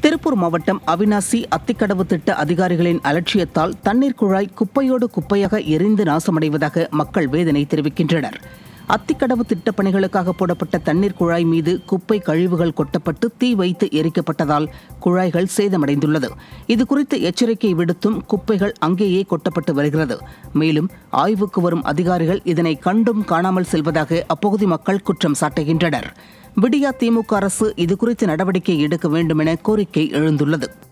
திருப்பூர் மாவட்டம் அவினாசி அத்திக்கடவு திட்ட அதிகாரிகளின் அலட்சியத்தால் தண்ணீர் குழாய் குப்பையோடு குப்பையாக எரிந்து நாசமடைவதாக மக்கள் வேதனை தெரிவிக்கின்றனர் அத்திக்கடவு திட்டப் பணிகளுக்காக போடப்பட்ட தண்ணீர் குழாய் மீது குப்பை கழிவுகள் கொட்டப்பட்டு தீ வைத்து எரிக்கப்பட்டதால் குழாய்கள் சேதமடைந்துள்ளது இதுகுறித்து எச்சரிக்கை விடுத்தும் குப்பைகள் அங்கேயே கொட்டப்பட்டு வருகிறது மேலும் ஆய்வுக்கு வரும் அதிகாரிகள் இதனை கண்டும் காணாமல் செல்வதாக அப்பகுதி மக்கள் குற்றம் சாட்டுகின்றனர் விடியா திமுக அரசு இதுகுறித்து நடவடிக்கை எடுக்க வேண்டும் என கோரிக்கை எழுந்துள்ளது